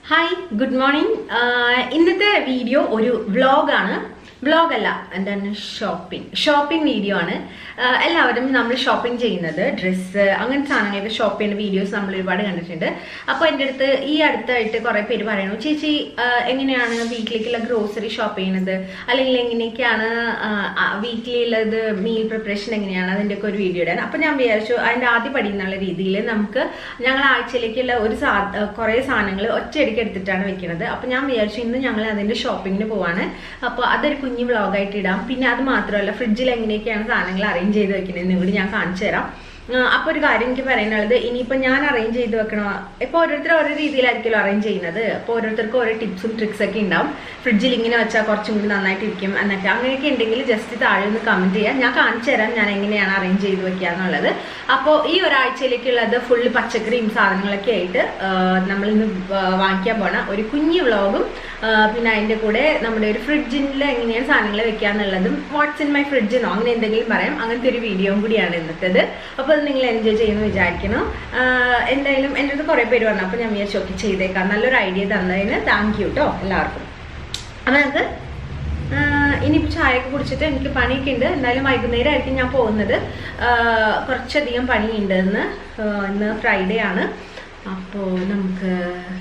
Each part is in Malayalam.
ഹായ് ഗുഡ് മോർണിംഗ് ഇന്നത്തെ വീഡിയോ ഒരു വ്ളോഗാണ് വ്ളോഗ് അല്ല എന്താണ് ഷോപ്പിംഗ് ഷോപ്പിംഗ് വീഡിയോ ആണ് ആഹ് എല്ലാവരും നമ്മൾ ഷോപ്പിംഗ് ചെയ്യുന്നത് ഡ്രസ്സ് അങ്ങനത്തെ സാധനങ്ങളൊക്കെ ഷോപ്പ് ചെയ്യുന്ന വീഡിയോസ് നമ്മൾ ഒരുപാട് കണ്ടിട്ടുണ്ട് അപ്പോൾ എൻ്റെ അടുത്ത് ഈ അടുത്തായിട്ട് കുറേ പേര് പറയണു ചേച്ചി ആഹ് എങ്ങനെയാണ് വീട്ടിലേക്കുള്ള ഗ്രോസറി ഷോപ്പ് ചെയ്യുന്നത് അല്ലെങ്കിൽ എങ്ങനെയൊക്കെയാണ് വീട്ടിലുള്ളത് മീൽ പ്രിപ്പറേഷൻ എങ്ങനെയാണ് അതിൻ്റെയൊക്കെ ഒരു വീഡിയോ ഇടാൻ അപ്പോൾ ഞാൻ വിചാരിച്ചു അതിൻ്റെ ആദ്യ പടി എന്നുള്ള രീതിയിൽ നമുക്ക് ഞങ്ങൾ ആഴ്ചയിലേക്കുള്ള ഒരു സാ കുറേ സാധനങ്ങൾ ഒറ്റയടിക്ക് എടുത്തിട്ടാണ് വെക്കുന്നത് അപ്പോൾ ഞാൻ വിചാരിച്ചു ഇന്ന് ഞങ്ങൾ അതിൻ്റെ ഷോപ്പിങ്ങിന് പോവാണ് അപ്പോൾ അതൊരു കുഞ്ഞു വ്ളോഗായിട്ട് ഇടാം പിന്നെ അത് മാത്രമല്ല ഫ്രിഡ്ജിൽ എങ്ങനെയൊക്കെയാണ് സാധനങ്ങൾ അറേഞ്ച് ചെയ്ത് വെക്കുന്നതെന്ന് കൂടി ഞാൻ കാണിച്ചു തരാം അപ്പോൾ ഒരു കാര്യം എനിക്ക് പറയാനുള്ളത് ഇനിയിപ്പോൾ ഞാൻ അറേഞ്ച് ചെയ്ത് വെക്കണോ ഇപ്പോൾ ഓരോരുത്തർ ഓരോ രീതിയിലായിരിക്കുമല്ലോ അറേഞ്ച് ചെയ്യുന്നത് അപ്പോൾ ഓരോരുത്തർക്കും ഓരോ ടിപ്സും ട്രിക്സ് ഒക്കെ ഉണ്ടാവും ഫ്രിഡ്ജിൽ ഇങ്ങനെ വെച്ചാൽ കുറച്ചും കൂടി നന്നായിട്ട് ഇരിക്കും എന്നൊക്കെ അങ്ങനെയൊക്കെ ഉണ്ടെങ്കിൽ ജസ്റ്റ് താഴെ ഒന്ന് കമൻറ്റ് ചെയ്യാം ഞാൻ കാണിച്ചു തരാം ഞാൻ എങ്ങനെയാണ് അറേഞ്ച് ചെയ്ത് വെക്കുക എന്നുള്ളത് അപ്പോൾ ഈ ഒരാഴ്ചയിലേക്കുള്ളത് ഫുള്ള് പച്ചക്കറിയും സാധനങ്ങളൊക്കെ ആയിട്ട് നമ്മൾ ഇന്ന് വാങ്ങിക്കാൻ പോണ ഒരു കുഞ്ഞു വ്ളോഗും പിന്നെ അതിൻ്റെ കൂടെ നമ്മുടെ ഒരു ഫ്രിഡ്ജിൽ എങ്ങനെയാണ് സാധനങ്ങൾ വെക്കുക എന്നുള്ളതും വാട്ട്സ് ഇൻ മൈ ഫ്രിഡ്ജിനോ അങ്ങനെ എന്തെങ്കിലും പറയാം അങ്ങനത്തെ ഒരു വീഡിയോയും കൂടിയാണ് ഇന്നത്തേത് അപ്പോൾ അത് നിങ്ങൾ എൻജോയ് ചെയ്യുമെന്ന് വിചാരിക്കുന്നു ആഹ് എന്തായാലും എൻ്റെ അടുത്ത് കുറേ പേര് വന്നു അപ്പോൾ ഞാൻ വിചാരിച്ചു ഒക്കെ ചെയ്തേക്കാം നല്ലൊരു ഐഡിയ തന്നതിന് താങ്ക് യു കേട്ടോ എല്ലാവർക്കും അപ്പോൾ നമുക്ക് ഇനിയിപ്പോൾ ചായയൊക്കെ കുടിച്ചിട്ട് എനിക്ക് പണിയൊക്കെ ഉണ്ട് എന്തായാലും വൈകുന്നേരം ആയിരിക്കും ഞാൻ പോകുന്നത് ആഹ് കുറച്ചധികം പണിയുണ്ട് ഇന്ന് ആഹ് ഇന്ന് ഫ്രൈഡേ ആണ് അപ്പോൾ നമുക്ക്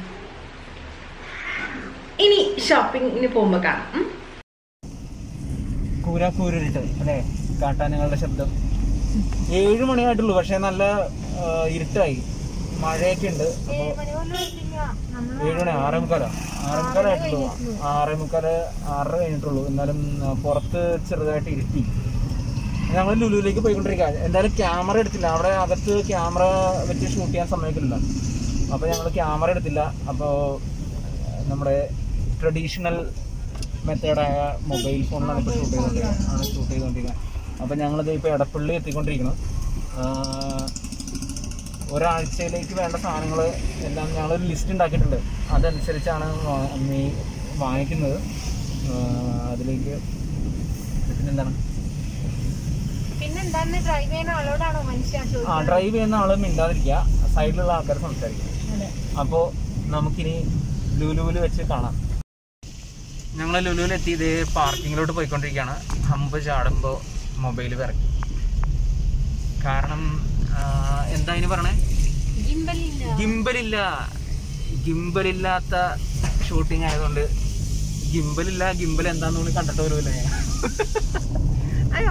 ഇനി ഷോപ്പിങ്ങിന് പോകുമ്പോൾ കാണാം ഉം. കൂര കൂരിട്ട് അല്ലേ കാട്ടാനങ്ങളുടെ ശബ്ദം ഏഴ് മണിയായിട്ടുള്ളൂ പക്ഷെ നല്ല ആ, ഇരുട്ടായി മഴയൊക്കെ ഉണ്ട് അപ്പൊ ഏഴ് മണി ആറേ മുക്കാലോ ആറേ മുക്കാലായിട്ടുള്ളൂ ആറേ മുക്കാല് ആറര കഴിഞ്ഞിട്ടുള്ളൂ എന്നാലും ആ, പുറത്ത് ചെറുതായിട്ട് ഇരുട്ടി ഞങ്ങൾ ലുലുവിലേക്ക് പോയിക്കൊണ്ടിരിക്കുക എന്തായാലും ക്യാമറ എടുത്തില്ല അവിടെ അകത്ത് ക്യാമറ വെച്ച് ഷൂട്ട് ചെയ്യാൻ സമ്മതിക്കില്ല അപ്പോൾ ഞങ്ങൾ ക്യാമറ എടുത്തില്ല അപ്പോൾ നമ്മുടെ ട്രഡീഷണൽ മെത്തേഡായ മൊബൈൽ ഫോണിലാണ് ഇപ്പോൾ ഷൂട്ട് ചെയ്തുകൊണ്ടിരിക്കുന്നത് ആണ് ഷൂട്ട് ചെയ്തുകൊണ്ടിരിക്കുന്നത് അപ്പോൾ ഞങ്ങളിത് ഇപ്പോൾ എടപ്പള്ളി എത്തിക്കൊണ്ടിരിക്കുന്നു ആഹ് ഒരാഴ്ചയിലേക്ക് വേണ്ട സാധനങ്ങൾ എല്ലാം ഞങ്ങളൊരു ലിസ്റ്റ് ഉണ്ടാക്കിയിട്ടുണ്ട് അതനുസരിച്ചാണ് വാ- മീ- വാങ്ങിക്കുന്നത് ആഹ് അതിലേക്ക് പിന്നെന്താണ് പിന്നെന്താന്ന് ഡ്രൈവ് ചെയ്യുന്ന ആളോടാണോ മനുഷ്യ ആ ഡ്രൈവ് ചെയ്യുന്ന ആൾ മിണ്ടാതിരിക്കുക സൈഡിലുള്ള ആൾക്കാർ സംസാരിക്കുക അപ്പോൾ നമുക്കിനി ലുലുവിൽ വെച്ച് കാണാം ഞങ്ങൾ ലുലുവിൽ എത്തി ഇതേ പാർക്കിങ്ങിലോട്ട് പോയിക്കൊണ്ടിരിക്കുകയാണ് ഹമ്പ് ചാടുമ്പോൾ മൊബൈൽ വിറക്കി കാരണം ആ, എന്താ അതിന് പറഞ്ഞേ ഗിംബലില്ല ഗിംബലില്ല ഗിംബലില്ലാത്ത ഷൂട്ടിംഗ് ആയതുകൊണ്ട് ഗിംബലില്ല ഗിംബൽ എന്താന്ന് കൂടി കണ്ടിട്ട് വരുമല്ലേ അയ്യോ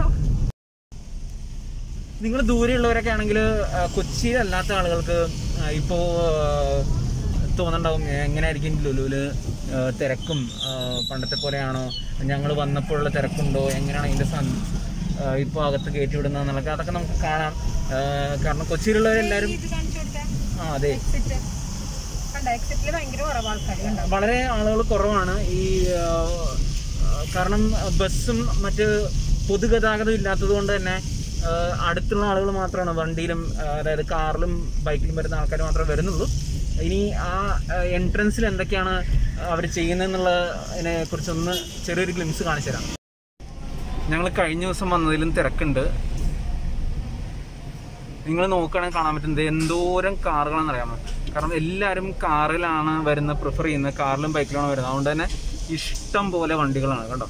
നിങ്ങൾ ദൂരെയുള്ളവരൊക്കെ ആണെങ്കിൽ കൊച്ചിയിലല്ലാത്ത ആളുകൾക്ക് ആ, ഇപ്പോ ആ, തോന്നുന്നുണ്ടാവും എങ്ങനെയായിരിക്കും ലുലുവില് ആ, തിരക്കും ആ, പണ്ടത്തെ പോലെയാണോ ഞങ്ങൾ വന്നപ്പോഴുള്ള തിരക്കുണ്ടോ എങ്ങനെയാണ് അതിന്റെ സൺ ഇപ്പോൾ അകത്ത് കയറ്റി വിടുന്നത് എന്നുള്ളത് അതൊക്കെ നമുക്ക് കാണാം ആ, കാരണം കൊച്ചിയിലുള്ളവരെല്ലാവരും ഇത് കാണിച്ചു കൊടുത്തേ ആ അതെ എക്സിറ്റ് കണ്ട എക്സിറ്റില് ഭയങ്കര കുറവ് ആൾക്കാർ ഉണ്ടാവും വളരെ ആളുകൾ കുറവാണ് ഈ ആ, കാരണം ബസ്സും മറ്റ് പൊതുഗതാഗതം ഇല്ലാത്തത് കൊണ്ട് തന്നെ ആ, അടുത്തുള്ള ആളുകൾ മാത്രമാണ് വണ്ടിയിലും ആ, അതായത് കാറിലും ബൈക്കിലും വരുന്ന ആൾക്കാർ മാത്രമേ വരുന്നുള്ളൂ ഇനി ആ എൻട്രൻസിൽ എന്തൊക്കെയാണ് അവർ ചെയ്യുന്നതെന്നുള്ളതിനെ കുറിച്ചൊന്ന് ചെറിയൊരു ഗ്ലിംസ് കാണിച്ചു തരാം ഞങ്ങൾ കഴിഞ്ഞ ദിവസം വന്നതിലും തിരക്കുണ്ട് നിങ്ങൾ നോക്കുകയാണെങ്കിൽ കാണാൻ പറ്റുന്നത് എന്തോരം കാറുകളാണെന്ന് അറിയാമോ കാരണം എല്ലാവരും കാറിലാണ് വരുന്നത് പ്രിഫർ ചെയ്യുന്നത് കാറിലും ബൈക്കിലാണ് വരുന്നത് അതുകൊണ്ട് തന്നെ ഇഷ്ടം പോലെ വണ്ടികളാണ് കണ്ടോ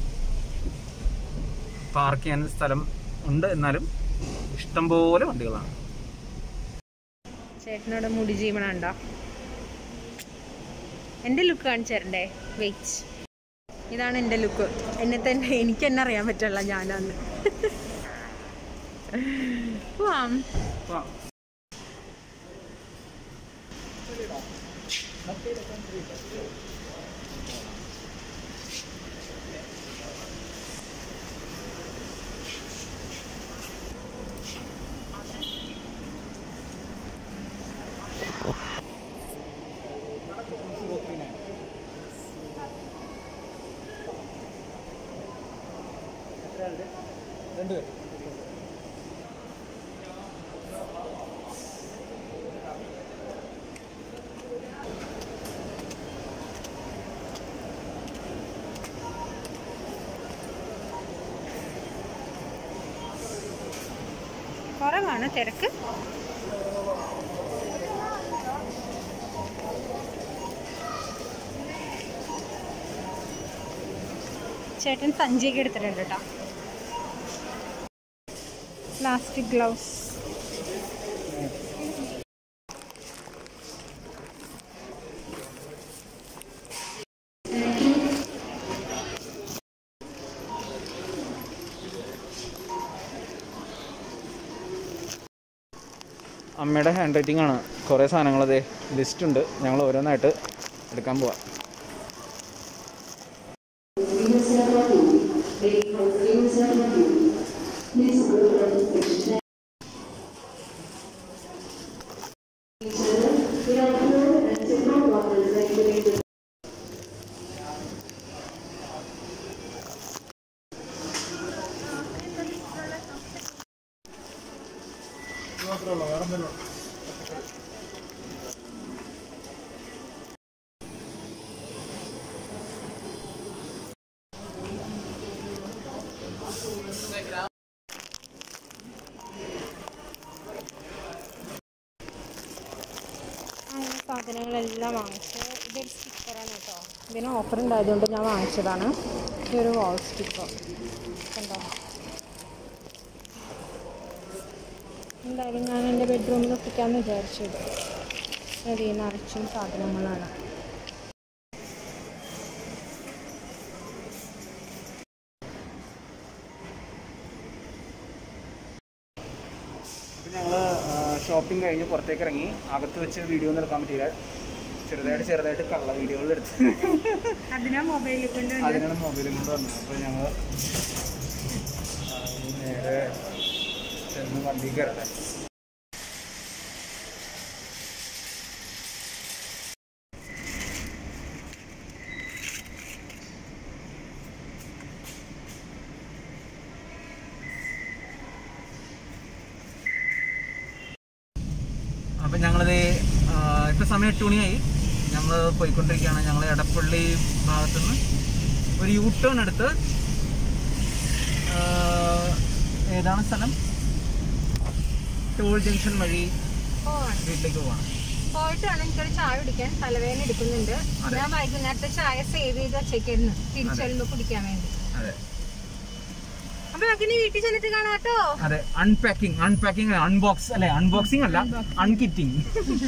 പാർക്ക് ചെയ്യാൻ സ്ഥലം ഉണ്ട് എന്നാലും ഇഷ്ടം പോലെ വണ്ടികളാണ് ചേട്ടനോട് മുടി ജീവനം ഉണ്ടോ എന്റെ ലുക്ക് കാണിച്ചു തരണ്ടേ വെയിറ്റ് ഇതാണ് എന്റെ ലുക്ക് എന്നെ തന്നെ എനിക്ക് തന്നെ അറിയാൻ പറ്റുള്ള ഞാനാന്ന് പോവാം രണ്ടുപേർ കുറവാണ് തിരക്ക് ചേട്ടൻ സഞ്ചിയൊക്കെ എടുത്തിട്ടുണ്ട് കേട്ടോ പ്ലാസ്റ്റിക് ഗ്ലൗസ് അമ്മയുടെ ഹാൻഡ് റൈറ്റിംഗ് ആണ് കുറേ സാധനങ്ങൾ അതെ ലിസ്റ്റ് ഉണ്ട് ഞങ്ങൾ ഓരോന്നായിട്ട് എടുക്കാൻ പോവാം അങ്ങനെ സാധനങ്ങളെല്ലാം വാങ്ങിച്ചു ഇതൊരു സ്റ്റിക്കറാണ് കേട്ടോ ഇതിന് ഓഫർ ഉണ്ടായതുകൊണ്ട് ഞാൻ വാങ്ങിച്ചതാണ് ഈ ഒരു വാൾ സ്റ്റിക്കർ കണ്ടോ എന്തായാലും ഞാൻ എൻ്റെ ബെഡ്റൂമിൽ ഒട്ടിക്കാമെന്ന് വിചാരിച്ചത് അതിൽ നിറച്ചും സാധനങ്ങളാണ് ഞങ്ങൾ ഷോപ്പിംഗ് കഴിഞ്ഞ് പുറത്തേക്ക് ഇറങ്ങി അകത്ത് വെച്ച് വീഡിയോ ഒന്നും എടുക്കാൻ പറ്റിയില്ല ചെറുതായിട്ട് ചെറുതായിട്ട് കള്ള വീഡിയോകൾ എടുത്ത് അതിനാ മൊബൈലിൽ കൊണ്ട് അതിനാണ് മൊബൈലും കൊണ്ട് വന്നത് അപ്പോൾ ഞങ്ങൾ നേരെ ചെന്ന് വണ്ടി കയറട്ടെ അപ്പം ഞങ്ങളത് ഇപ്പം സമയം എട്ട് മണിയായി ഞങ്ങൾ പോയിക്കൊണ്ടിരിക്കുകയാണ് ഞങ്ങൾ എടപ്പള്ളി ഭാഗത്തുനിന്ന് ഒരു യൂ ടേൺ എടുത്ത് ആ, ഏതാണ് സ്ഥലം ടോൾ ജംഗ്ഷൻ വഴി വീട്ടിലേക്ക് പോകണം പോയിട്ട് വേണം എനിക്കൊരു ചായ കുടിക്കാൻ തലവേദന എടുക്കുന്നുണ്ട് ഞാൻ വൈകുന്നേരത്തെ ചായ സേവ് ചെയ്ത് വെച്ചേക്കായിരുന്നു തിരിച്ചു വരുമ്പോ കുടിക്കാൻ വേണ്ടി അതെ അപ്പൊ നമുക്ക് ഇനി വീട്ടിൽ ചെന്നിട്ട് കാണാം കേട്ടോ അതെ അൺപാക്കിംഗ് അൺപാക്കിംഗ് അൺബോക്സ് അല്ലെ അൺബോക്സിംഗ് അല്ല അൺകിറ്റിംഗ്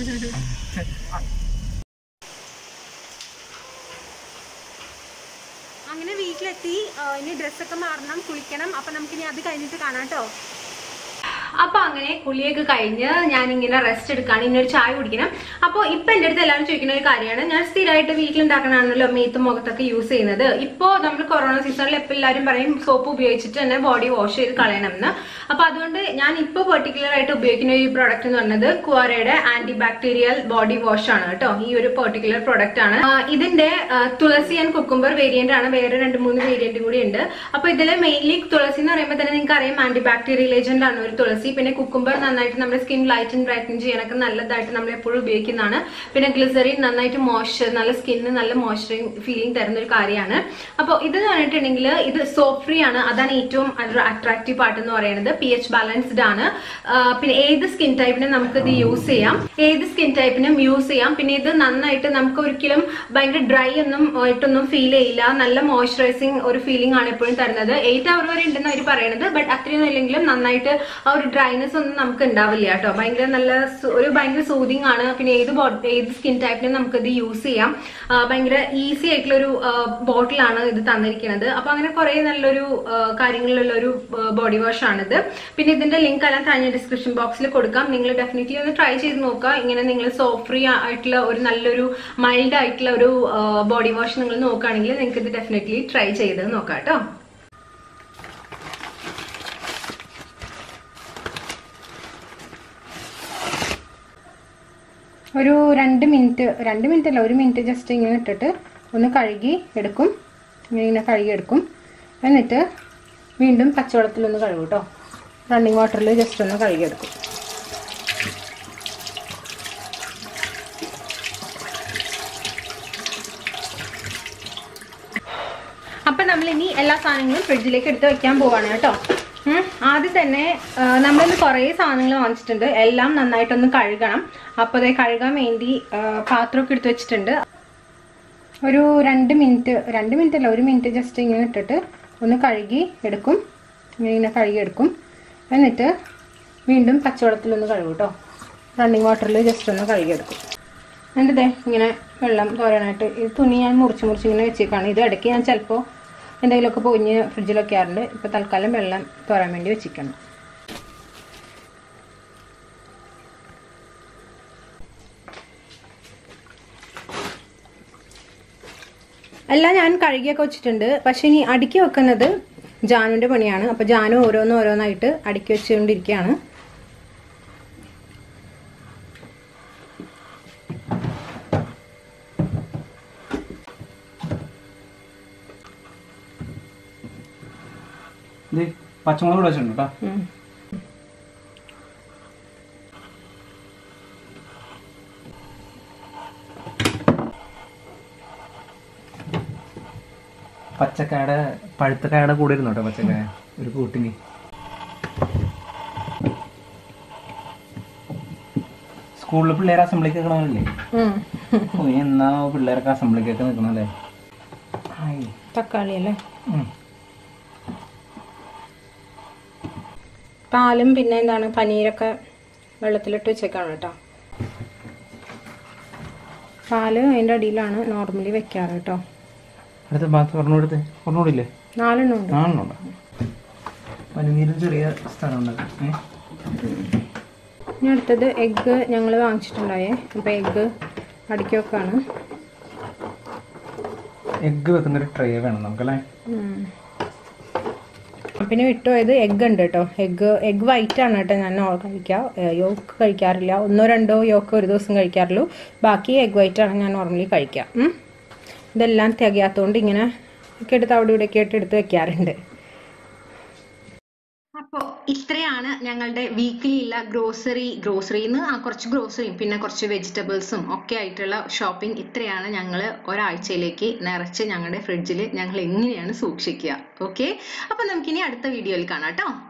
അങ്ങനെ വീട്ടിലെത്തി ആ, ഇനി ഡ്രസ്സൊക്കെ മാറണം കുളിക്കണം അപ്പൊ നമുക്ക് ഇനി അത് കഴിഞ്ഞിട്ട് കാണാം കേട്ടോ അപ്പൊ അങ്ങനെ കുളിയൊക്കെ കഴിഞ്ഞ് ഞാൻ ഇങ്ങനെ റെസ്റ്റ് എടുക്കാണ് ഇനി ഒരു ചായ കുടിക്കണം അപ്പോൾ ഇപ്പൊ എന്റെ അടുത്ത് എല്ലാവരും ചോദിക്കുന്ന ഒരു കാര്യമാണ് ഞാൻ സ്ഥിരമായിട്ട് വീട്ടിലുണ്ടാക്കണാണല്ലോ മേത്തും മുഖത്തൊക്കെ യൂസ് ചെയ്യുന്നത് ഇപ്പോ നമ്മൾ കൊറോണ സീസണിൽ എപ്പോൾ എല്ലാവരും പറയും സോപ്പ് ഉപയോഗിച്ചിട്ട് തന്നെ ബോഡി വാഷ് ചെയ്ത് കളയണം എന്ന് അപ്പൊ അതുകൊണ്ട് ഞാൻ ഇപ്പോൾ പെർട്ടിക്കുലർ ആയിട്ട് ഉപയോഗിക്കുന്ന ഈ പ്രോഡക്റ്റ് എന്ന് പറഞ്ഞത് കുവാറയുടെ ആന്റി ബാക്ടീരിയൽ ബോഡി വാഷ് ആണ് കേട്ടോ ഈ ഒരു പെർട്ടിക്കുലർ പ്രോഡക്റ്റ് ആണ് ആ, ഇതിന്റെ ആ, തുളസി ആൻഡ് കുക്കുംബർ വേരിയന്റ് ആണ് വേറെ രണ്ട് മൂന്ന് വേരിയന്റ് കൂടി ഉണ്ട് അപ്പൊ ഇതിൽ മെയിൻലി തുളസി എന്ന് പറയുമ്പോൾ തന്നെ നിങ്ങൾക്ക് അറിയാം ആന്റി ബാക്ടീരിയൽ ഏജന്റ് ആണ് ഒരു തുളസി പിന്നെ കുക്കുംബർ നന്നായിട്ട് നമ്മുടെ സ്കിൻ ലൈറ്റൻ ബ്രൈറ്റൻ ചെയ്യാനൊക്കെ നല്ലതായിട്ട് നമ്മൾ എപ്പോഴും ഉപയോഗിക്കുന്നതാണ് പിന്നെ ഗ്ലിസറിൻ നന്നായിട്ട് മോയ്സ്ചർ നല്ല സ്കിന്നിന് നല്ല മോയ്സ്ചറിങ് ഫീലിംഗ് തരുന്ന ഒരു കാര്യമാണ് അപ്പോൾ ഇതെന്ന് പറഞ്ഞിട്ടുണ്ടെങ്കിൽ ഇത് സോപ്പ് ഫ്രീ ആണ് അതാണ് ഏറ്റവും അട്രാക്റ്റീവ് പാർട്ട് എന്ന് പറയുന്നത് പി എച്ച് ബാലൻസ്ഡ് ആണ് ആ, പിന്നെ ഏത് സ്കിൻ ടൈപ്പിനും നമുക്ക് ഇത് യൂസ് ചെയ്യാം ഏത് സ്കിൻ ടൈപ്പിനും യൂസ് ചെയ്യാം പിന്നെ ഇത് നന്നായിട്ട് നമുക്ക് ഒരിക്കലും ഭയങ്കര ഡ്രൈ ഒന്നും ആയിട്ടൊന്നും ഫീൽ ചെയ്യില്ല നല്ല മോയ്സ്ചറൈസിങ് ഒരു ഫീലിംഗ് ആണ് എപ്പോഴും തരുന്നത് എയ്റ്റ് അവർ വരെ ഉണ്ടെന്ന് അവർ പറയുന്നത് ബട്ട് അത്രയൊന്നും ഇല്ലെങ്കിലും നന്നായിട്ട് ആ ഒരു ഡ്രൈനെസ് ഒന്നും നമുക്ക് ഉണ്ടാവില്ല കേട്ടോ ഭയങ്കര നല്ല സു- ഒരു ഭയങ്കര സൂതിങ് ആണ് പിന്നെ ഏത് ബോ- ഏത് സ്കിൻ ടൈപ്പിനും നമുക്ക് ഇത് യൂസ് ചെയ്യാം ആ, ഭയങ്കര ഈസി ആയിട്ടുള്ള ഒരു ബോട്ടിലാണ് ഇത് തന്നിരിക്കുന്നത് അപ്പൊ അങ്ങനെ കുറെ നല്ലൊരു ആ, കാര്യങ്ങളിലുള്ള ഒരു ബോഡി വാഷ് ആണിത് പിന്നെ ഇതിന്റെ ലിങ്ക് എല്ലാം താഴെ ഡിസ്ക്രിപ്ഷൻ ബോക്സിൽ കൊടുക്കാം നിങ്ങൾ ഡെഫിനറ്റ്ലി ഒന്ന് ട്രൈ ചെയ്ത് നോക്കുക ഇങ്ങനെ നിങ്ങൾ സോപ്പ് ഫ്രീ ആയിട്ടുള്ള ഒരു നല്ലൊരു മൈൽഡ് ആയിട്ടുള്ള ഒരു ബോഡി വാഷ് നിങ്ങൾ നോക്കുകയാണെങ്കിൽ നിങ്ങൾക്ക് ഇത് ഡെഫിനറ്റ്ലി ട്രൈ ചെയ്ത് നോക്കാം കേട്ടോ ഒരു രണ്ട് മിനിറ്റ് രണ്ട് മിനിറ്റ് അല്ല ഒരു മിനിറ്റ് ജസ്റ്റ് ഇങ്ങനെ ഇട്ടിട്ട് ഒന്ന് കഴുകി എടുക്കും ഇങ്ങനെ ഇങ്ങനെ കഴുകി എടുക്കും എന്നിട്ട് വീണ്ടും പച്ചവെള്ളത്തിലൊന്ന് കഴുകും കേട്ടോ റണ്ണിങ് വാട്ടറിൽ ജസ്റ്റ് ഒന്ന് കഴുകിയെടുക്കും അപ്പൊ നമ്മൾ ഇനി എല്ലാ സാധനങ്ങളും ഫ്രിഡ്ജിലേക്ക് എടുത്ത് വെക്കാൻ പോവാണ് കേട്ടോ ഉം. ആദ്യം തന്നെ ആ, നമ്മളിന്ന് കുറേ സാധനങ്ങൾ വാങ്ങിച്ചിട്ടുണ്ട് എല്ലാം നന്നായിട്ടൊന്ന് കഴുകണം അപ്പോൾ അതേ കഴുകാൻ വേണ്ടി ആ, പാത്രമൊക്കെ എടുത്ത് വെച്ചിട്ടുണ്ട് ഒരു രണ്ട് മിനിറ്റ് രണ്ട് മിനിറ്റ് അല്ല ഒരു മിനിറ്റ് ജസ്റ്റ് ഇങ്ങനെ ഇട്ടിട്ട് ഒന്ന് കഴുകി എടുക്കും ഇങ്ങനെ ഇങ്ങനെ കഴുകി എടുക്കും എന്നിട്ട് വീണ്ടും പച്ചവെള്ളത്തിലൊന്ന് കഴുകും കേട്ടോ റണ്ണിങ് വാട്ടറിൽ ജസ്റ്റ് ഒന്ന് കഴുകിയെടുക്കും എന്നിട്ട് ദേ ഇങ്ങനെ വെള്ളം തോരാനായിട്ട് ഈ തുണി ഞാൻ മുറിച്ച് മുറിച്ച് ഇങ്ങനെ വെച്ചേക്കാണ് ഇത് ഇടയ്ക്ക് ഞാൻ ചിലപ്പോൾ എന്തെങ്കിലുമൊക്കെ പൊഞ്ഞ് ഫ്രിഡ്ജിൽ വെക്കാറുണ്ട് ഇപ്പോൾ തൽക്കാലം വെള്ളം തോരാൻ വേണ്ടി വെച്ചിരിക്കണം എല്ലാം ഞാൻ കഴുകിയൊക്കെ വെച്ചിട്ടുണ്ട് പക്ഷെ ഇനി അടുക്കി വെക്കുന്നത് ജാനുവിൻ്റെ പണിയാണ് അപ്പോൾ ജാനു ഓരോന്ന് ഓരോന്നായിട്ട് അടുക്കി വെച്ചുകൊണ്ടിരിക്കുകയാണ് ഇത് പച്ചമുളക് ഇവിടെ വെച്ചിട്ടുണ്ട് കേട്ടോ ഉം. പച്ചക്കായുടെ പഴുത്തക്കായുടെ കൂടെ ഇരുന്നു കേട്ടോ പച്ചക്കായ ഒരു കൂട്ടിന് സ്കൂളിൽ പിള്ളേർ അസംബ്ലിക്ക് നിൽക്കണമല്ലേ ഉം. ഓ ഇനി എന്നാ പിള്ളേരൊക്കെ അസംബ്ലിക്കൊക്കെ നിൽക്കണല്ലേ ഹായ് തക്കാളി അല്ലേ ഉം. പാലും പിന്നെ എന്താണ് പനീരൊക്കെ വെള്ളത്തിലിട്ട് വെച്ചേക്കാണ് കേട്ടോ പാല് അതിൻ്റെ അടിയിലാണ് നോർമലി വെക്കാറ് കേട്ടോ അടുത്ത ഭാഗത്ത് ഒരെണ്ണം എടുത്ത് ഒരെണ്ണം കൂടില്ലേ നാലെണ്ണം ഉണ്ട് ആണെന്നുണ്ടോ പനിനീരും ചെറിയ സ്ഥലം ഉണ്ടാക്കും ഏ ഇനി അടുത്തത് എഗ്ഗ് ഞങ്ങൾ വാങ്ങിച്ചിട്ടുണ്ടായേ അപ്പോൾ എഗ്ഗ് അടുക്കി വെക്കാണ് എഗ്ഗ് വെക്കുന്ന ഒരു ട്രേ വേണം നമുക്കല്ലേ ഉം. പിന്നെ വിട്ടുപോയത് എഗ്ഗ് ഉണ്ട് കേട്ടോ എഗ്ഗ് എഗ്ഗ് വൈറ്റ് ആണ് കേട്ടോ ഞാൻ ഓ- കഴിക്കുക യോക്ക് കഴിക്കാറില്ല ഒന്നോ രണ്ടോ യോക്ക് ഒരു ദിവസം കഴിക്കാറുള്ളൂ ബാക്കി എഗ്ഗ് വൈറ്റ് ആണ് ഞാൻ നോർമലി കഴിക്കുക ഉം. ഇതെല്ലാം തികയാത്തതുകൊണ്ട് ഇങ്ങനെ ഒക്കെ എടുത്ത് അവിടെ ഇവിടെയൊക്കെ ആയിട്ട് എടുത്ത് വെക്കാറുണ്ട് അപ്പോൾ ഇത്രയാണ് ഞങ്ങളുടെ വീക്കിലി ഉള്ള ഗ്രോസറി ഗ്രോസറിന്ന് ആ കുറച്ച് ഗ്രോസറിയും പിന്നെ കുറച്ച് വെജിറ്റബിൾസും ഒക്കെ ആയിട്ടുള്ള ഷോപ്പിംഗ് ഇത്രയാണ് ഞങ്ങൾ ഒരാഴ്ചയിലേക്ക് നിറച്ച് ഞങ്ങളുടെ ഫ്രിഡ്ജിൽ ഞങ്ങൾ എങ്ങനെയാണ് സൂക്ഷിക്കുക ഓക്കെ അപ്പോൾ നമുക്കിനി അടുത്ത വീഡിയോയിൽ കാണാം കേട്ടോ